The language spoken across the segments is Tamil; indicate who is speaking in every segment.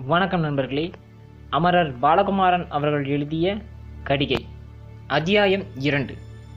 Speaker 1: வணக்கம் நண்பர்களே அமரர் பாலகுமாரன் அவர்கள் எழுதிய கடிகை அத்தியாயம் இரண்டு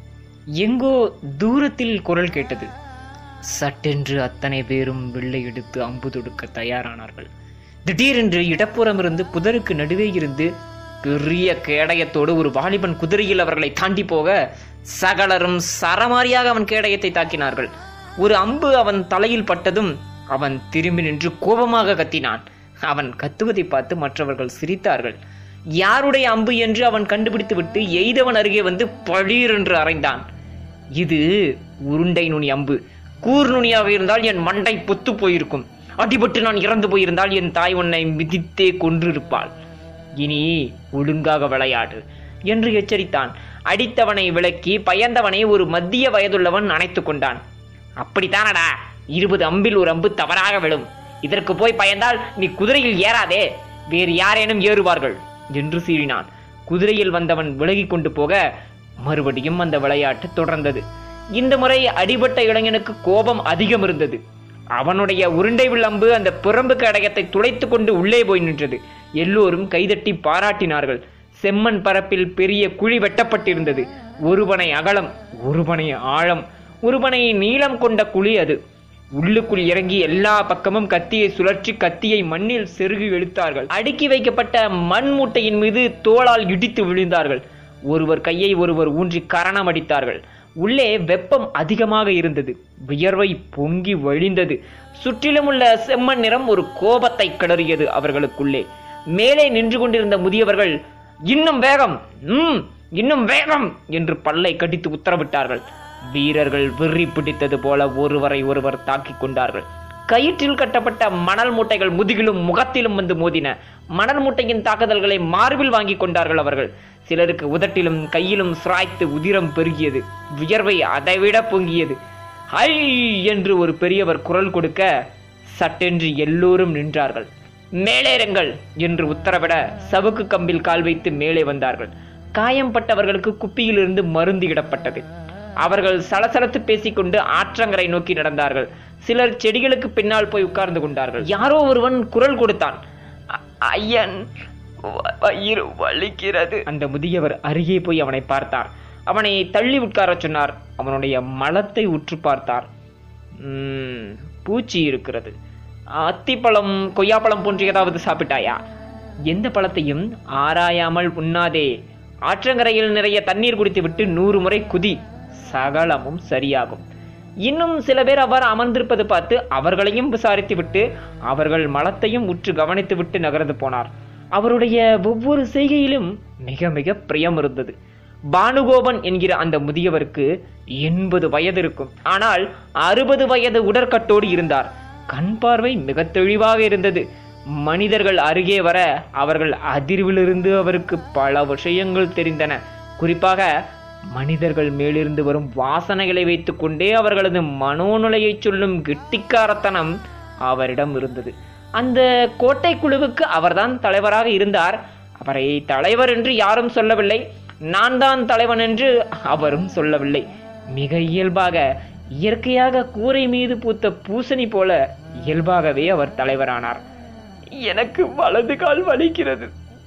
Speaker 1: எங்கோ தூரத்தில் குரல் கேட்டது சட்டென்று அத்தனை பேரும் வில்லை எடுத்து அம்பு தொடுக்க தயாரானார்கள் திடீரென்று இடப்புறமிருந்து புதருக்கு நடுவே இருந்து பெரிய கேடயத்தோடு ஒரு வாலிபன் குதிரையில் அவர்களை தாண்டி போக சகலரும் சரமாரியாக அவன் கேடயத்தை தாக்கினார்கள் ஒரு அம்பு அவன் தலையில் பட்டதும் அவன் திரும்பி நின்று கோபமாக கத்தினான் அவன் கத்துவதை பார்த்து மற்றவர்கள் சிரித்தார்கள் யாருடைய அம்பு என்று அவன் கண்டுபிடித்து விட்டு எய்தவன் அருகே வந்து பளீர் என்று அறைந்தான் இது உருண்டை நுனி அம்பு கூர் நுனியாக இருந்தால் என் மண்டை பொத்து போயிருக்கும் அடிபட்டு நான் இறந்து போயிருந்தால் என் தாய் உன்னை மிதித்தே கொன்றிருப்பாள் இனி ஒழுங்காக விளையாடு என்று எச்சரித்தான் அடித்தவனை விலக்கி பயந்தவனை ஒரு மத்திய வயதுள்ளவன் அணைத்து கொண்டான் அப்படித்தானடா இருபது அம்பில் ஒரு அம்பு தவறாக விழும் இதற்கு போய் பயந்தால் நீ குதிரையில் ஏறாதே வேறு யாரேனும் ஏறுவார்கள் என்று சீறினான் குதிரையில் வந்தவன் விலகிக் கொண்டு போக மறுபடியும் அந்த விளையாட்டு தொடர்ந்தது இந்த முறை அடிபட்ட இளைஞனுக்கு கோபம் அதிகம் இருந்தது அவனுடைய உருண்டை வில்லம்பு அந்த பிரம்பு கடையத்தை துளைத்து கொண்டு உள்ளே போய் நின்றது எல்லோரும் கைதட்டி பாராட்டினார்கள் செம்மண் பரப்பில் பெரிய குழி வெட்டப்பட்டிருந்தது ஒருவனை அகலம் ஒருவனை ஆழம் ஒருவனை நீளம் கொண்ட குழி அது உள்ளுக்குள் இறங்கி எல்லா பக்கமும் கத்தியை சுழற்றி கத்தியை மண்ணில் செருகி இழுத்தார்கள் அடுக்கி வைக்கப்பட்ட மண் மூட்டையின் மீது தோளால் இடித்து விழுந்தார்கள் ஒருவர் கையை ஒருவர் ஊன்றி கரணம் அடித்தார்கள் உள்ளே வெப்பம் அதிகமாக இருந்தது வியர்வை பொங்கி வழிந்தது சுற்றிலும் உள்ள செம்மண் நிறம் ஒரு கோபத்தை கிளறியது அவர்களுக்குள்ளே மேலே நின்று கொண்டிருந்த முதியவர்கள் இன்னும் வேகம் ம் இன்னும் வேகம் என்று பல்லை கடித்து உத்தரவிட்டார்கள் வீரர்கள் வெறி பிடித்தது போல ஒருவரை ஒருவர் தாக்கிக் கொண்டார்கள் கயிற்றில் கட்டப்பட்ட மணல் மூட்டைகள் முதுகிலும் முகத்திலும் வந்து மோதின மணல் மூட்டையின் தாக்குதல்களை மார்பில் வாங்கி கொண்டார்கள் அவர்கள் சிலருக்கு உதட்டிலும் கையிலும் சிராய்த்து உதிரம் பெருகியது வியர்வை அதைவிட பொங்கியது ஐ என்று ஒரு பெரியவர் குரல் கொடுக்க சட்டென்று எல்லோரும் நின்றார்கள் மேலேறுங்கள் என்று உத்தரவிட சவுக்கு கம்பில் கால் வைத்து மேலே வந்தார்கள் காயம்பட்டவர்களுக்கு குப்பியிலிருந்து மருந்து இடப்பட்டது அவர்கள் சலசலத்து பேசிக்கொண்டு ஆற்றங்கரை நோக்கி நடந்தார்கள் சிலர் செடிகளுக்கு பின்னால் போய் உட்கார்ந்து கொண்டார்கள் யாரோ ஒருவன் குரல் கொடுத்தான் "அ- ஐயன் வ- வயிறு வலிக்கிறது அந்த முதியவர் அருகே போய் அவனை பார்த்தார் அவனை தள்ளி உட்காரச் சொன்னார் அவனுடைய மலத்தை உற்று பார்த்தார் "ம், பூச்சி இருக்கிறது அத்திப்பழம் கொய்யாப்பழம் போன்ற ஏதாவது சாப்பிட்டாயா எந்த பழத்தையும் ஆராயாமல் உண்ணாதே ஆற்றங்கரையில் நிறைய தண்ணீர் குடித்துவிட்டு நூறு முறை குதி சகலமும் சரியாகும் இன்னும் சில பேர் அவர் அமர்ந்திருப்பது பார்த்து அவர்களையும் விசாரித்துவிட்டு அவர்கள் மலத்தையும் உற்று கவனித்துவிட்டு நகர்ந்து போனார் அவருடைய ஒவ்வொரு செய்கையிலும் மிக மிக பிரியம் இருந்தது பானுகோபன் என்கிற அந்த முதியவருக்கு எண்பது வயது இருக்கும் ஆனால் அறுபது வயது உடற்கட்டோடு இருந்தார் கண் பார்வை மிக தெளிவாக இருந்தது மனிதர்கள் அருகே வர அவர்கள் அதிர்விலிருந்து அவருக்கு பல விஷயங்கள் தெரிந்தன குறிப்பாக மனிதர்கள் மேலிருந்து வரும் வாசனைகளை வைத்துக்கொண்டே அவர்களது மனோநிலையை சொல்லும் கெட்டிக்காரத்தனம் அவரிடம் இருந்தது அந்த கோட்டை குழுவுக்கு அவர்தான் தலைவராக இருந்தார் அவரை தலைவர் என்று யாரும் சொல்லவில்லை நான் தான் தலைவன் என்று அவரும் சொல்லவில்லை மிக இயல்பாக இயற்கையாக கூரை மீது பூத்த பூசணி போல இயல்பாகவே அவர் தலைவரானார் எனக்கு வலது கால் வலிக்கிறது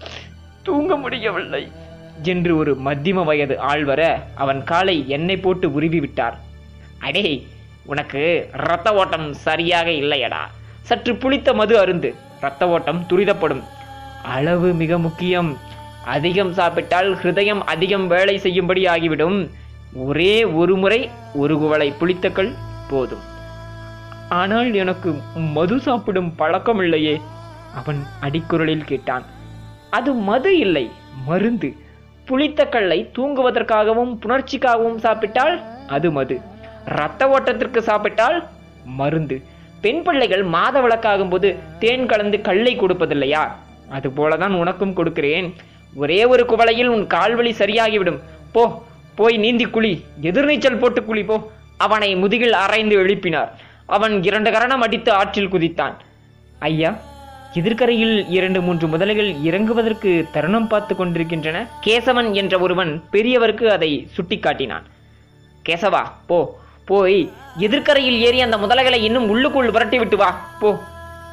Speaker 1: தூங்க முடியவில்லை என்று ஒரு மத்தியம வயது ஆள் வர அவன் காலை எண்ணெய் போட்டு உருவி விட்டார் அடே உனக்கு இரத்த ஓட்டம் சரியாக இல்லையடா சற்று புளித்த மது அருந்து இரத்த ஓட்டம் துரிதப்படும் அளவு மிக முக்கியம் அதிகம் சாப்பிட்டால் ஹிருதயம் அதிகம் வேலை செய்யும்படி ஆகிவிடும் ஒரே ஒரு முறை ஒரு குவளை புளித்தக்கள் போதும் ஆனால் எனக்கு மது சாப்பிடும் பழக்கம் இல்லையே அவன் அடிக்குரலில் கேட்டான் அது மது இல்லை மருந்து புளித்த கல்லை தூங்குவதற்காகவும் புணர்ச்சிக்காகவும் சாப்பிட்டால் அது மது இரத்த ஓட்டத்திற்கு சாப்பிட்டால் மருந்து பெண் பிள்ளைகள் மாத விளக்காகும் போது தேன் கலந்து கல்லை கொடுப்பதில்லையா அது போலதான் உனக்கும் கொடுக்கிறேன் ஒரே ஒரு குவளையில் உன் கால்வலி சரியாகிவிடும் போ போய் நீந்தி குழி எதிர்நீச்சல் போட்டு குழி போ அவனை முதுகில் அரைந்து எழுப்பினார் அவன் இரண்டு கரணம் அடித்து ஆற்றில் குதித்தான் ஐயா எதிர்க்கரையில் இரண்டு மூன்று முதலைகள் இறங்குவதற்கு தருணம் பார்த்து கொண்டிருக்கின்றன கேசவன் என்ற ஒருவன் பெரியவருக்கு அதை சுட்டிக்காட்டினான் கேசவா போ போய் எதிர்க்கரையில் ஏறி அந்த முதலைகளை இன்னும் உள்ளுக்குள் விரட்டி விட்டு வா போ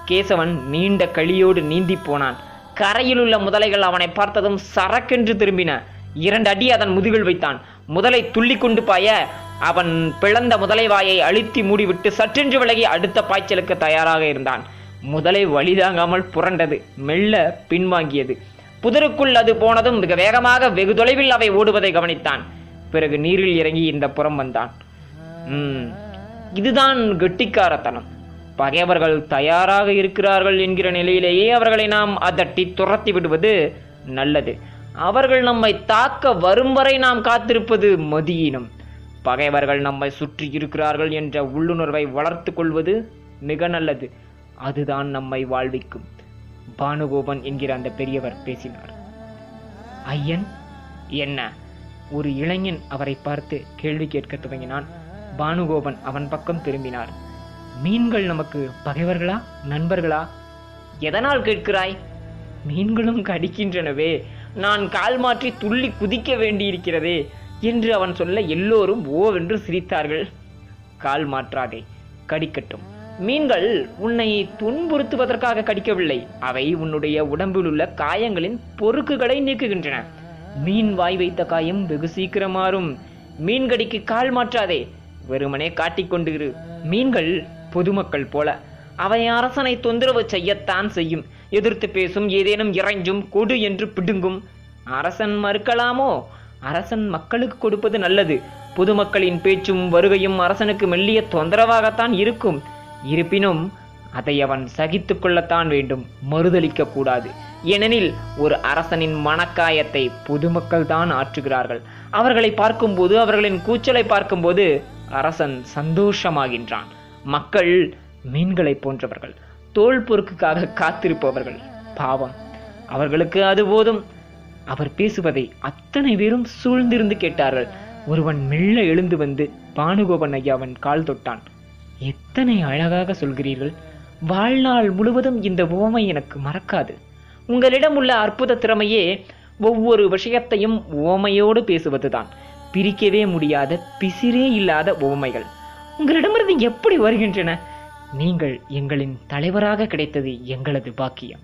Speaker 1: கேசவன் நீண்ட கழியோடு நீந்தி போனான் கரையில் உள்ள முதலைகள் அவனை பார்த்ததும் சரக்கென்று திரும்பின இரண்டு அடி அதன் முதுகில் வைத்தான் முதலை துள்ளி கொண்டு பாய அவன் பிளந்த முதலை வாயை அழுத்தி மூடிவிட்டு சற்றென்று விலகி அடுத்த பாய்ச்சலுக்கு தயாராக இருந்தான் முதலை வழிதாங்காமல் புரண்டது மெல்ல பின்வாங்கியது புதருக்குள் அது போனதும் மிக வேகமாக வெகு தொலைவில் அவை ஓடுவதை கவனித்தான் பிறகு நீரில் இறங்கி இந்த புறம் வந்தான் ம், இதுதான் கெட்டிக்காரத்தனம் பகைவர்கள் தயாராக இருக்கிறார்கள் என்கிற நிலையிலேயே அவர்களை நாம் அதட்டி துரத்தி விடுவது நல்லது அவர்கள் நம்மை தாக்க வரும் வரை நாம் காத்திருப்பது மதியினம் பகைவர்கள் நம்மை சுற்றி இருக்கிறார்கள் என்ற உள்ளுணர்வை வளர்த்து கொள்வது மிக நல்லது அதுதான் நம்மை வாழ்விக்கும் பானுகோபன் என்கிற அந்த பெரியவர் பேசினார் ஐயன் என்ன ஒரு இளைஞன் அவரை பார்த்து கேள்வி கேட்க துவங்கினான் பானுகோபன் அவன் பக்கம் திரும்பினார் மீன்கள் நமக்கு பகைவர்களா நண்பர்களா எதனால் கேட்கிறாய் மீன்களும் கடிக்கின்றனவே நான் கால் மாற்றி துள்ளி குதிக்க வேண்டியிருக்கிறதே என்று அவன் சொல்ல எல்லோரும் ஓவென்று சிரித்தார்கள் கால் மாற்றாதே கடிக்கட்டும் மீன்கள் உன்னை துன்புறுத்துவதற்காக கடிக்கவில்லை அவை உன்னுடைய உடம்பில் உள்ள காயங்களின் பொறுக்குகளை நீக்குகின்றன மீன் வாய் வைத்த காயம் வெகு சீக்கிரம் மாறும் மீன் கடிக்கு கால் மாற்றாதே வெறுமனே காட்டிக்கொண்டு இரு மீன்கள் பொதுமக்கள் போல அவை அரசனை தொந்தரவு செய்யத்தான் செய்யும் எதிர்த்து பேசும் ஏதேனும் இறைஞ்சும் கொடு என்று பிடுங்கும் அரசன் மறுக்கலாமோ அரசன் மக்களுக்கு கொடுப்பது நல்லது பொதுமக்களின் பேச்சும் வருகையும் அரசனுக்கு மெல்லிய தொந்தரவாகத்தான் இருக்கும் இருப்பினும் அதை அவன் சகித்துக் கொள்ளத்தான் வேண்டும் மறுதலிக்க கூடாது ஏனெனில் ஒரு அரசனின் மனக்காயத்தை பொதுமக்கள் தான் ஆற்றுகிறார்கள் அவர்களை பார்க்கும்போது அவர்களின் கூச்சலை பார்க்கும்போது அரசன் சந்தோஷமாகின்றான் மக்கள் மீன்களை போன்றவர்கள் தோல் பொறுக்குக்காக காத்திருப்பவர்கள் பாவம் அவர்களுக்கு அது போதும் அவர் பேசுவதை அத்தனை பேரும் சூழ்ந்திருந்து கேட்டார்கள் ஒருவன் மெல்ல எழுந்து வந்து பானுகோபன் ஐயாவன் கால் தொட்டான் எத்தனை அழகாக சொல்கிறீர்கள் வாழ்நாள் முழுவதும் இந்த உவமை எனக்கு மறக்காது உங்களிடம் உள்ள அற்புத திறமையே ஒவ்வொரு விஷயத்தையும் உவமையோடு பேசுவதுதான் பிரிக்கவே முடியாத பிசிரே இல்லாத உவமைகள் உங்களிடமிருந்து எப்படி வருகின்றன நீங்கள் எங்களின் தலைவராக கிடைத்தது எங்களது பாக்கியம்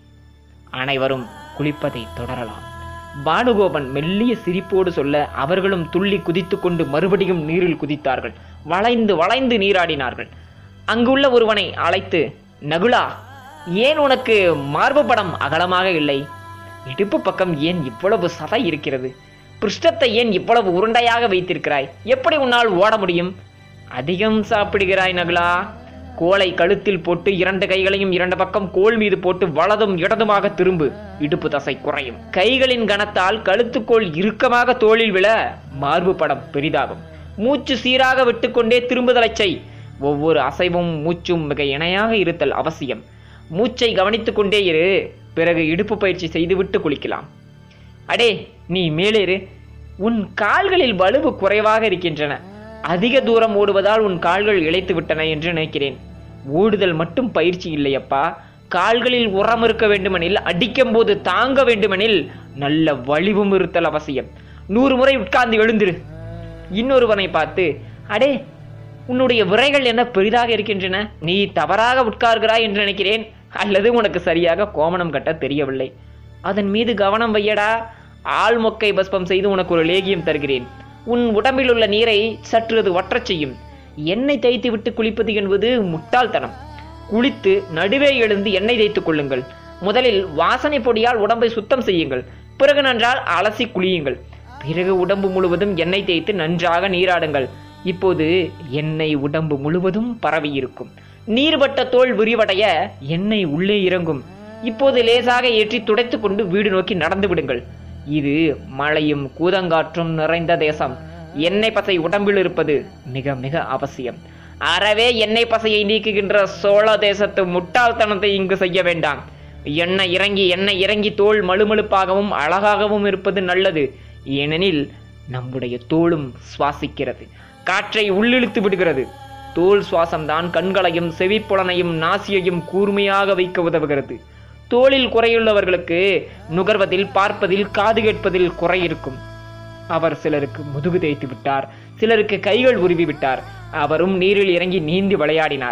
Speaker 1: அனைவரும் குளிப்பதை தொடரலாம் பானுகோபன் மெல்லிய சிரிப்போடு சொல்ல அவர்களும் துள்ளி குதித்துக்கொண்டு மறுபடியும் நீரில் குதித்தார்கள் வளைந்து வளைந்து நீராடினார்கள் அங்குள்ள ஒருவனை அழைத்து நகுலா ஏன் உனக்கு மார்பு படம் அகலமாக இல்லை இடுப்பு பக்கம் ஏன் இவ்வளவு சதை இருக்கிறது பிருஷ்டத்தை ஏன் இவ்வளவு உருண்டையாக வைத்திருக்கிறாய் எப்படி உன்னால் ஓட முடியும் அதிகம் சாப்பிடுகிறாய் நகுலா கோலை கழுத்தில் போட்டு இரண்டு கைகளையும் இரண்டு பக்கம் கோல் மீது போட்டு வலதும் இடதுமாக திரும்பு இடுப்பு தசை குறையும் கைகளின் கனத்தால் கழுத்துக்கோல் இறுக்கமாக தோளில் விழ மார்பு படம் பெரிதாகும் மூச்சு சீராக விட்டுக்கொண்டே திரும்புதலைச் செய் ஒவ்வொரு அசைவும் மூச்சும் மிக இணையாக இருத்தல் அவசியம் மூச்சை கவனித்துக் கொண்டே இரு பிறகு இடுப்பு பயிற்சி செய்துவிட்டு குளிக்கலாம் அடே நீ மேலேறு உன் கால்களில் வலுவு குறைவாக இருக்கின்றன அதிக தூரம் ஓடுவதால் உன் கால்கள் இழைத்து விட்டன என்று நினைக்கிறேன் ஓடுதல் மட்டும் பயிற்சி இல்லையப்பா கால்களில் உரம் இருக்க வேண்டுமெனில் அடிக்கும் போது தாங்க வேண்டுமெனில் நல்ல வலிவும் இருத்தல் அவசியம் நூறு முறை உட்கார்ந்து எழுந்திரு இன்னொருவனை பார்த்து அடே உன்னுடைய விரைகள் என்ன பெரிதாக இருக்கின்றன நீ தவறாக உட்கார்கிறாய் என்று நினைக்கிறேன் அல்லது உனக்கு சரியாக கோமணம் கட்ட தெரியவில்லை அதன் மீது கவனம் வையடா ஆள் மொக்கை பஸ்பம் செய்து உனக்கு ஒரு லேகியம் தருகிறேன் உன் உடம்பில் உள்ள நீரை சற்று அது வற்றச் செய்யும் எண்ணெய் தேய்த்து விட்டு குளிப்பது என்பது முட்டாள்தனம் குளித்து நடுவே எழுந்து எண்ணெய் தேய்த்துக் கொள்ளுங்கள் முதலில் வாசனை பொடியால் உடம்பை சுத்தம் செய்யுங்கள் பிறகு நன்றால் அலசி குளியுங்கள் பிறகு உடம்பு முழுவதும் எண்ணெய் தேய்த்து நன்றாக நீராடுங்கள் இப்போது எண்ணெய் உடம்பு முழுவதும் பரவி இருக்கும் நீர்பட்ட தோல் விரிவடைய எண்ணெய் உள்ளே இறங்கும் இப்போது லேசாக ஏற்றி துடைத்துக் கொண்டு வீடு நோக்கி நடந்து விடுங்கள் இது மழையும் கூதங்காற்றும் நிறைந்த தேசம் எண்ணெய் பசை உடம்பில் இருப்பது மிக மிக அவசியம் அறவே எண்ணெய் பசையை நீக்குகின்ற சோழ தேசத்து முட்டாள்தனத்தை இங்கு செய்ய வேண்டாம் எண்ணெய் இறங்கி எண்ணெய் இறங்கி தோல் மழுமழுப்பாகவும் அழகாகவும் இருப்பது நல்லது ஏனெனில் நம்முடைய தோலும் சுவாசிக்கிறது காற்றை உள்ளிழுத்து விடுகிறது தோல் சுவாசம்தான் கண்களையும் செவிப்புலனையும் நாசியையும் கூர்மையாக வைக்க உதவுகிறது தோளில் குறையுள்ளவர்களுக்கு நுகர்வதில் பார்ப்பதில் காது கேட்பதில் குறை இருக்கும் அவர் சிலருக்கு முதுகு தேய்த்து விட்டார் சிலருக்கு கைகள் உருவி விட்டார் அவரும் நீரில் இறங்கி நீந்தி விளையாடினார்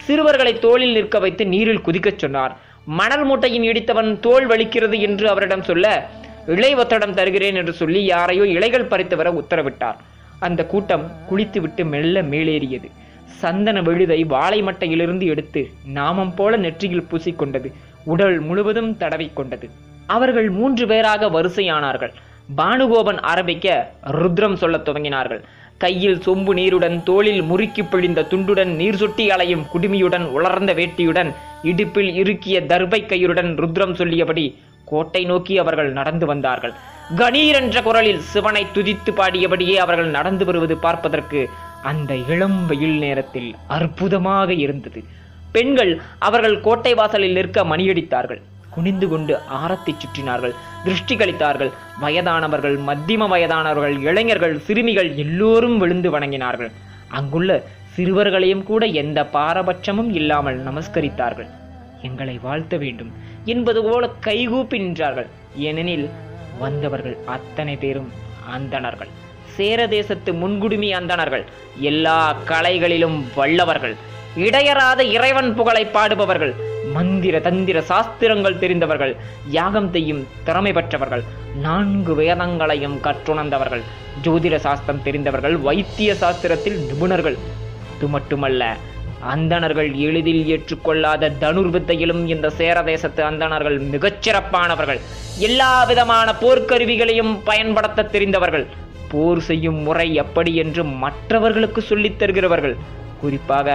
Speaker 1: சிறுவர்களை தோளில் நிற்க வைத்து நீரில் குதிக்கச் சொன்னார் மணல் மூட்டையின் இடித்தவன் தோல் வலிக்கிறது என்று அவரிடம் சொல்ல இலை ஒத்தடம் தருகிறேன் என்று சொல்லி யாரையோ இலைகள் பறித்து வர உத்தரவிட்டார் அந்த கூட்டம் குளித்துவிட்டு மெல்ல மேலேறியது சந்தன விழுதை வாழை மட்டையிலிருந்து எடுத்து நாமம் போல நெற்றியில் பூசிக்கொண்டது உடல் முழுவதும் தடவிக் கொண்டது அவர்கள் மூன்று பேராக வரிசையானார்கள் பானுகோபன் ஆரம்பிக்க ருத்ரம் சொல்லத் துவங்கினார்கள் கையில் சொம்பு நீருடன் தோளில் முறுக்கி பிழிந்த துண்டுடன் நீர் சொட்டி அலையும் குடுமியுடன் உலர்ந்த வேட்டியுடன் இடுப்பில் இறுக்கிய தர்பை கயிறுடன் ருத்ரம் சொல்லியபடி கோட்டை நோக்கி அவர்கள் நடந்து வந்தார்கள் கணீர் என்ற குரலில் சிவனை துதித்து பாடியபடியே அவர்கள் நடந்து வருவது பார்ப்பதற்கு அந்த இளம் வெயில் நேரத்தில் அற்புதமாக இருந்தது பெண்கள் அவர்கள் கோட்டை வாசலில் நிற்க மணியடித்தார்கள் குனிந்து கொண்டு ஆரத்தி சுற்றினார்கள் திருஷ்டி கழித்தார்கள் வயதானவர்கள் மத்தியம வயதானவர்கள் இளைஞர்கள் சிறுமிகள் எல்லோரும் விழுந்து வணங்கினார்கள் அங்குள்ள சிறுவர்களையும் கூட எந்த பாரபட்சமும் இல்லாமல் நமஸ்கரித்தார்கள் எங்களை வாழ்த்த வேண்டும் என்பது போல கைகூப்பி நின்றார்கள் ஏனெனில் வந்தவர்கள் அத்தனை பேரும் அந்தணர்கள் சேர தேசத்து முன்குடுமி அந்தணர்கள் எல்லா கலைகளிலும் வல்லவர்கள் இடையறாத இறைவன் புகழை பாடுபவர்கள் மந்திர தந்திர சாஸ்திரங்கள் தெரிந்தவர்கள் யாகம் செய்யும் திறமை பெற்றவர்கள் நான்கு வேதங்களையும் கற்றுணர்ந்தவர்கள் ஜோதிட சாஸ்திரம் தெரிந்தவர்கள் வைத்திய சாஸ்திரத்தில் நிபுணர்கள் இது மட்டுமல்ல அந்தணர்கள் எளிதில் ஏற்றுக்கொள்ளாத தனுர் வித்தையிலும் இந்த சேர தேசத்து அந்தணர்கள் மிகச்சிறப்பானவர்கள் எல்லா விதமான போர்க்கருவிகளையும் பயன்படுத்த தெரிந்தவர்கள் போர் செய்யும் முறை எப்படி என்று மற்றவர்களுக்கு சொல்லித் தருகிறவர்கள் குறிப்பாக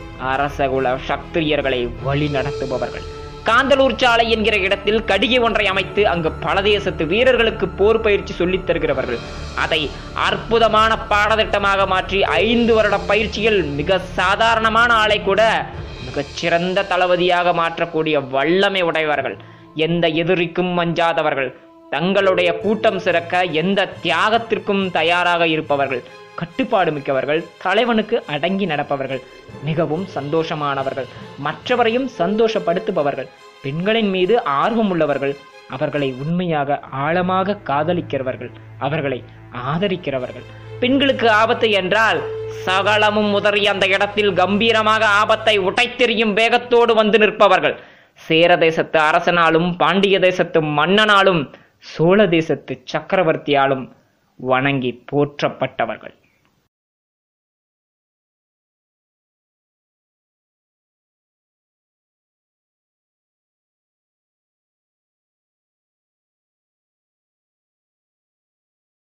Speaker 1: அரசகுல சத்திரியர்களை வழி நடத்துபவர்கள் காந்தலூர் சாலை என்கிற இடத்தில் கடிகை ஒன்றை அமைத்து அங்கு பல தேசத்து வீரர்களுக்கு போர் பயிற்சி சொல்லித் தருகிறவர்கள் அதை அற்புதமான பாடத்திட்டமாக மாற்றி ஐந்து வருட பயிற்சியில் மிக சாதாரணமான ஆளை கூட மிகச்சிறந்த தளபதியாக மாற்றக்கூடிய வல்லமை உடையவர்கள் எந்த எதிரிக்கும் அஞ்சாதவர்கள் தங்களுடைய கூட்டம் சிறக்க எந்த தியாகத்திற்கும் தயாராக இருப்பவர்கள் கட்டுப்பாடு மிக்கவர்கள் தலைவனுக்கு அடங்கி நடப்பவர்கள் மிகவும் சந்தோஷமானவர்கள் மற்றவரையும் சந்தோஷப்படுத்துபவர்கள் பெண்களின் மீது ஆர்வம் உள்ளவர்கள் அவர்களை உண்மையாக ஆழமாக காதலிக்கிறவர்கள் அவர்களை ஆதரிக்கிறவர்கள் பெண்களுக்கு ஆபத்து என்றால் சகலமும் உதறி அந்த இடத்தில் கம்பீரமாக ஆபத்தை உடைத்தெறியும் வேகத்தோடு வந்து நிற்பவர்கள் சேர தேசத்து அரசனாலும் பாண்டிய தேசத்து மன்னனாலும் சோழ தேசத்து சக்கரவர்த்தியாலும் வணங்கி போற்றப்பட்டவர்கள்